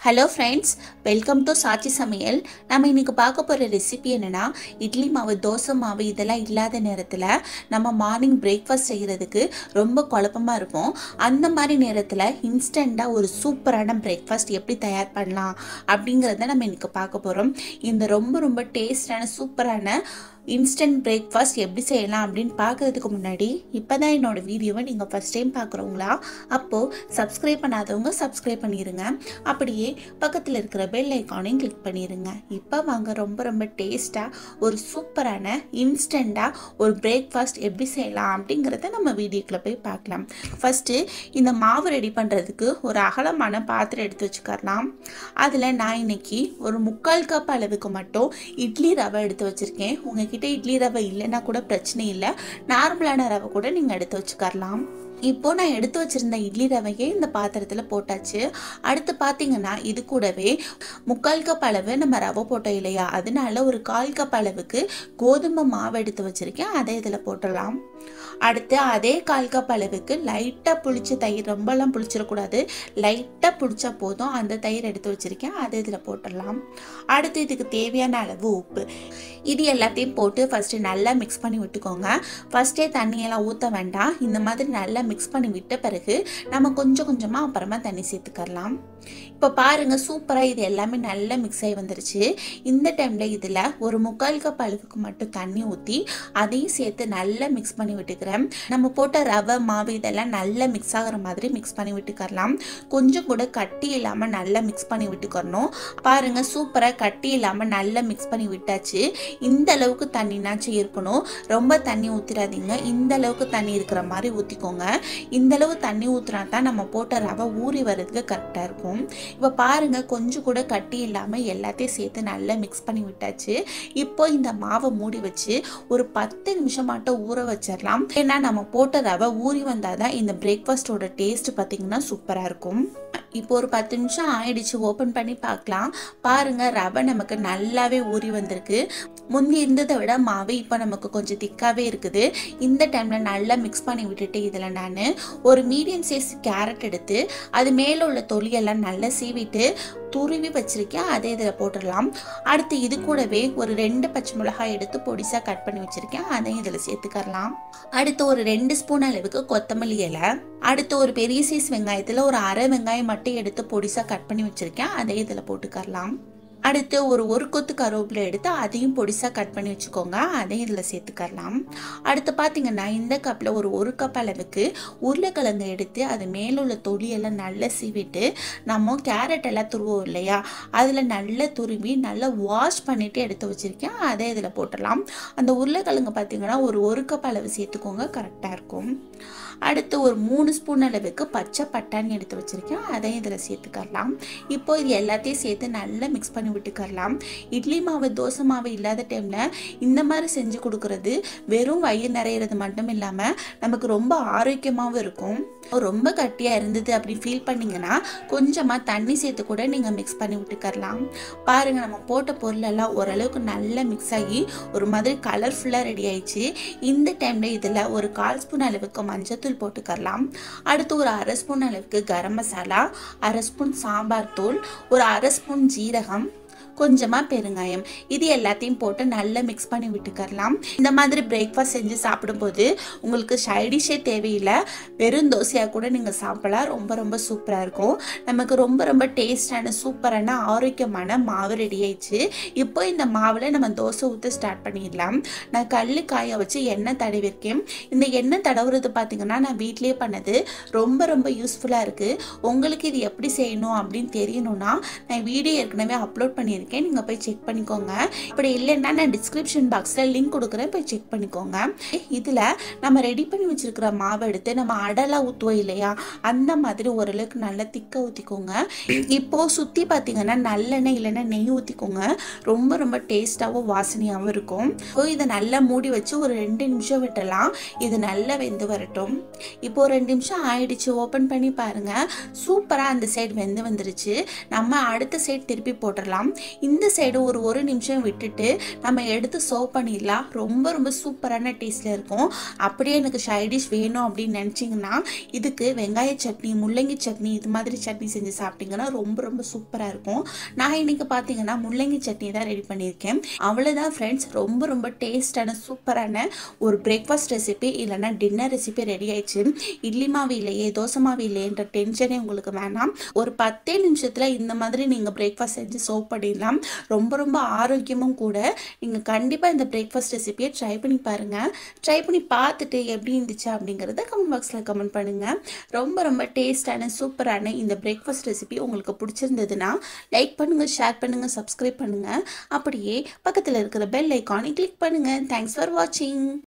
hello friends welcome to Sachi Samayal நம்ம இன்னைக்கு பார்க்க போகிற ரெசிபி என்னென்னா இட்லி மாவு தோசை மாவு இதெல்லாம் இல்லாத நேரத்தில் நம்ம மார்னிங் பிரேக்ஃபாஸ்ட் செய்கிறதுக்கு ரொம்ப குழப்பமாக இருக்கும் அந்த மாதிரி நேரத்தில் இன்ஸ்டண்ட்டாக ஒரு சூப்பரான பிரேக்ஃபாஸ்ட் எப்படி தயார் பண்ணலாம் அப்படிங்கிறத நம்ம இன்னைக்கு பார்க்க போகிறோம் இந்த ரொம்ப ரொம்ப டேஸ்டான சூப்பரான இன்ஸ்டன்ட் பிரேக்ஃபாஸ்ட் எப்படி செய்யலாம் அப்படின்னு பார்க்கறதுக்கு முன்னாடி இப்போ தான் என்னோடய வீடியோவை நீங்கள் ஃபஸ்ட் டைம் பார்க்குறவங்களா அப்போது சப்ஸ்கிரைப் பண்ணாதவங்க சப்ஸ்கிரைப் பண்ணிடுங்க அப்படியே பக்கத்தில் இருக்கிற பெல் ஐக்கானையும் கிளிக் பண்ணிடுங்க இப்போ வாங்க ரொம்ப ரொம்ப டேஸ்ட்டாக ஒரு சூப்பரான இன்ஸ்டண்ட்டாக ஒரு பிரேக்ஃபாஸ்ட் எப்படி செய்யலாம் அப்படிங்கிறத நம்ம வீடியோக்குள்ளே போய் பார்க்கலாம் ஃபஸ்ட்டு இந்த மாவு ரெடி பண்ணுறதுக்கு ஒரு அகலமான பாத்திரம் எடுத்து வச்சுக்கலாம் அதில் நான் இன்னைக்கு ஒரு முக்கால் கப் அளவுக்கு மட்டும் இட்லி ரவை எடுத்து வச்சுருக்கேன் உங்ககிட்ட இட்லி ரவை இல்லைன்னா கூட பிரச்சனை இல்லை நார்மலான ரவை கூட நீங்கள் எடுத்து வச்சுக்கலாம் இப்போ நான் எடுத்து வச்சிருந்த இட்லி ரவையே இந்த பாத்திரத்தில் போட்டாச்சு அடுத்து பார்த்தீங்கன்னா இது கூடவே முக்கால் கப் அளவு நம்ம ரவை போட்டோம் இல்லையா அதனால ஒரு கால் கப் அளவுக்கு கோதுமை மாவு எடுத்து வச்சிருக்கேன் அதை இதில் போட்டுடலாம் அடுத்து அதே கால் கப் அளவுக்கு லைட்டாக புளிச்ச தயிர் ரொம்பலாம் புளிச்சிடக்கூடாது லைட்டாக புளிச்சா போதும் அந்த தயிர் எடுத்து வச்சுருக்கேன் அதை இதில் போட்டுடலாம் அடுத்து இதுக்கு தேவையான அளவு உப்பு இது எல்லாத்தையும் போட்டு ஃபஸ்ட்டு நல்லா மிக்ஸ் பண்ணி விட்டுக்கோங்க ஃபஸ்ட்டே தண்ணியெல்லாம் ஊற்ற வேண்டாம் இந்த மாதிரி நல்லா மிக்ஸ் பண்ணி விட்ட பிறகு நம்ம கொஞ்சம் கொஞ்சமாக அப்புறமா தண்ணி சேர்த்துக்கலாம் இப்போ பாருங்கள் சூப்பராக இது எல்லாமே நல்லா மிக்ஸ் ஆகி வந்துருச்சு இந்த டைமில் இதில் ஒரு முக்கால் கப் அளவுக்கு மட்டும் தண்ணி ஊற்றி அதையும் சேர்த்து நல்லா மிக்ஸ் பண்ணி விட்டுக்கிறேன் நம்ம போட்ட ரவை மாவு இதெல்லாம் நல்லா மிக்ஸ் ஆகிற மாதிரி மிக்ஸ் பண்ணி விட்டுக்கரலாம் கொஞ்சம் கூட கட்டி இல்லாமல் நல்லா மிக்ஸ் பண்ணி விட்டுக்கறணும் பாருங்கள் சூப்பராக கட்டி இல்லாமல் நல்லா மிக்ஸ் பண்ணி விட்டாச்சு இந்த அளவுக்கு தண்ணினாச்சும் இருக்கணும் ரொம்ப தண்ணி ஊற்றிடாதீங்க இந்த அளவுக்கு தண்ணி இருக்கிற மாதிரி ஊற்றிக்கோங்க இந்த அளவு தண்ணி ஊற்றினா தான் நம்ம போட்ட ரவை ஊறி வர்றதுக்கு கரெக்டாக இருக்கும் இப்போ பாருங்கள் கொஞ்சம் கூட கட்டி இல்லாமல் எல்லாத்தையும் சேர்த்து நல்லா மிக்ஸ் பண்ணி விட்டாச்சு இப்போ இந்த மாவை மூடி வச்சு ஒரு பத்து நிமிஷம் மட்டும் ஊற வச்சிடலாம் ஏன்னா நம்ம போட்ட ரவை ஊறி வந்தால் தான் இந்த பிரேக்ஃபாஸ்ட்டோட டேஸ்ட் பார்த்திங்கன்னா சூப்பராக இருக்கும் இப்போ ஒரு பத்து நிமிஷம் ஆயிடுச்சு ஓப்பன் பண்ணி பார்க்கலாம் பாருங்க ரவை நமக்கு நல்லாவே ஊறி வந்திருக்கு முந்தி இருந்ததை விட மாவு இப்போ நமக்கு கொஞ்சம் திக்காகவே இருக்குது இந்த டைமில் நல்லா மிக்ஸ் பண்ணி விட்டுட்டு இதில் நான் ஒரு மீடியம் சைஸ் கேரட் எடுத்து அது மேலே உள்ள தொலியெல்லாம் நல்லா சீவிட்டு துருவி வச்சிருக்கேன் அதே இதில் போட்டுடலாம் அடுத்து இது கூடவே ஒரு ரெண்டு பச்சை மிளகாய் எடுத்து பொடிசாக கட் பண்ணி வச்சுருக்கேன் அதையும் இதில் சேர்த்துக்கரலாம் அடுத்து ஒரு ரெண்டு ஸ்பூன் அளவுக்கு கொத்தமல்லி இலை அடுத்து ஒரு பெரிய சைஸ் வெங்காயத்தில் ஒரு அரை வெங்காயம் மட்டும் எடுத்து பொடிசாக கட் பண்ணி வச்சுருக்கேன் அதை இதில் போட்டுக்கரலாம் அடுத்து ஒரு ஒரு கொத்து கருவேப்பிலை எடுத்து அதையும் பொடிசாக கட் பண்ணி வச்சுக்கோங்க அதையும் இதில் சேர்த்துக்கரலாம் அடுத்து பார்த்தீங்கன்னா இந்த கப்பில் ஒரு ஒரு கப் அளவுக்கு உருளைக்கிழங்கு எடுத்து அது மேலே உள்ள தொலியெல்லாம் நல்லா சீவிட்டு நம்ம கேரட் எல்லாம் துருவோம் இல்லையா அதில் நல்லா துருவி நல்லா வாஷ் பண்ணிவிட்டு எடுத்து வச்சுருக்கேன் அதை இதில் போட்டுடலாம் அந்த உருளைக்கிழங்கு பார்த்தீங்கன்னா ஒரு ஒரு கப் அளவு சேர்த்துக்கோங்க கரெக்டாக இருக்கும் அடுத்து ஒரு மூணு ஸ்பூன் அளவுக்கு பச்சை பட்டாணி எடுத்து வச்சுருக்கேன் அதையும் இதில் சேர்த்துக்கலாம் இப்போ இது எல்லாத்தையும் சேர்த்து நல்லா மிக்ஸ் பண்ணி விட்டுக்கரலாம் இட்லி மாவு தோசை மாவு இல்லாத டைமில் இந்த மாதிரி செஞ்சு கொடுக்குறது வெறும் வயிறு நிறையிறது மட்டும் இல்லாமல் நமக்கு ரொம்ப ஆரோக்கியமாகவும் இருக்கும் ரொம்ப கட்டியாக இருந்தது அப்படி ஃபீல் பண்ணிங்கன்னா கொஞ்சமாக தண்ணி சேர்த்து கூட நீங்கள் மிக்ஸ் பண்ணி விட்டுக்கரலாம் பாருங்கள் நம்ம போட்ட பொருளெல்லாம் ஓரளவுக்கு நல்லா மிக்ஸ் ஆகி ஒரு மாதிரி கலர்ஃபுல்லாக ரெடி ஆயிடுச்சு இந்த டைமில் இதில் ஒரு கால் ஸ்பூன் அளவுக்கு மஞ்சத்தூள் போட்டுக்கரலாம் அடுத்து ஒரு அரை ஸ்பூன் அளவுக்கு கரம் மசாலா அரை ஸ்பூன் சாம்பார் தூள் ஒரு அரை ஸ்பூன் ஜீரகம் கொஞ்சமாக பெருங்காயம் இது எல்லாத்தையும் போட்டு நல்லா மிக்ஸ் பண்ணி விட்டுக்கரலாம் இந்த மாதிரி பிரேக்ஃபாஸ்ட் செஞ்சு சாப்பிடும்போது உங்களுக்கு சைடிஷே தேவையில்லை வெறும் தோசையாக கூட நீங்கள் சாப்பிடலாம் ரொம்ப ரொம்ப சூப்பராக இருக்கும் நமக்கு ரொம்ப ரொம்ப டேஸ்டான சூப்பரான ஆரோக்கியமான மாவு ரெடி ஆயிடுச்சு இப்போ இந்த மாவில் நம்ம தோசை ஊற்ற ஸ்டார்ட் பண்ணிடலாம் நான் கல் காய வச்சு எண்ணெய் தடவிருக்கேன் இந்த எண்ணெய் தடவுறது பார்த்தீங்கன்னா நான் வீட்லேயே பண்ணது ரொம்ப ரொம்ப யூஸ்ஃபுல்லாக இருக்குது உங்களுக்கு இது எப்படி செய்யணும் அப்படின்னு தெரியணும்னா நான் வீடியோ ஏற்கனவே அப்லோட் பண்ணியிருக்கேன் பண்ணியிருக்கேன் நீங்கள் போய் செக் பண்ணிக்கோங்க இப்படி இல்லைன்னா நான் டிஸ்கிரிப்ஷன் பாக்ஸில் லிங்க் கொடுக்குறேன் போய் செக் பண்ணிக்கோங்க இதில் நம்ம ரெடி பண்ணி வச்சுருக்கிற மாவை எடுத்து நம்ம அடலாக ஊற்றுவோம் இல்லையா அந்த மாதிரி ஓரளவுக்கு நல்லா திக்க ஊற்றிக்கோங்க இப்போது சுற்றி பார்த்தீங்கன்னா நல்லெண்ணெய் இல்லைன்னா நெய் ஊற்றிக்கோங்க ரொம்ப ரொம்ப டேஸ்ட்டாகவும் வாசனையாகவும் இருக்கும் இப்போ இதை நல்லா மூடி வச்சு ஒரு ரெண்டு நிமிஷம் விட்டுலாம் இது நல்லா வெந்து வரட்டும் இப்போ ரெண்டு நிமிஷம் ஆயிடுச்சு ஓப்பன் பண்ணி பாருங்கள் சூப்பராக அந்த சைடு வெந்து வந்துருச்சு நம்ம அடுத்த சைடு திருப்பி போட்டுடலாம் இந்த சைடு ஒரு ஒரு நிமிஷம் விட்டுட்டு நம்ம எடுத்து சர்வ் பண்ணிடலாம் ரொம்ப ரொம்ப சூப்பரான டேஸ்ட்டில் இருக்கும் அப்படியே எனக்கு சைடிஷ் வேணும் அப்படின்னு நினச்சிங்கன்னா இதுக்கு வெங்காய சட்னி முள்ளங்கி சட்னி இது மாதிரி சட்னி செஞ்சு சாப்பிட்டீங்கன்னா ரொம்ப ரொம்ப சூப்பராக இருக்கும் நான் இன்னைக்கு பார்த்தீங்கன்னா முள்ளங்கி சட்னி தான் ரெடி பண்ணியிருக்கேன் அவ்வளோதான் ஃப்ரெண்ட்ஸ் ரொம்ப ரொம்ப டேஸ்டான சூப்பரான ஒரு பிரேக்ஃபாஸ்ட் ரெசிபி இல்லைன்னா டின்னர் ரெசிபி ரெடி ஆயிடுச்சு இட்லி மாவு இல்லையே தோசை மாவு இல்லையன்ற டென்ஷனே உங்களுக்கு வேணாம் ஒரு பத்தே நிமிஷத்தில் இந்த மாதிரி நீங்கள் பிரேக்ஃபாஸ்ட் செஞ்சு சர்வ் பண்ணிடலாம் ரொம்ப ரொம்ப ஆரோக்கியமும் கூட நீங்கள் கண்டிப்பாக இந்த பிரேக்ஃபாஸ்ட் ரெசிபியை ட்ரை பண்ணி பாருங்கள் ட்ரை பண்ணி பார்த்துட்டு எப்படி இருந்துச்சு அப்படிங்கிறத கமெண்ட் பாக்ஸில் கமெண்ட் பண்ணுங்கள் ரொம்ப ரொம்ப டேஸ்டான சூப்பரான இந்த பிரேக்ஃபாஸ்ட் ரெசிபி உங்களுக்கு பிடிச்சிருந்ததுன்னா லைக் பண்ணுங்கள் ஷேர் பண்ணுங்கள் சப்ஸ்கிரைப் பண்ணுங்கள் அப்படியே பக்கத்தில் இருக்கிற பெல் ஐக்கானை கிளிக் பண்ணுங்கள் தேங்க்ஸ் ஃபார் வாட்சிங்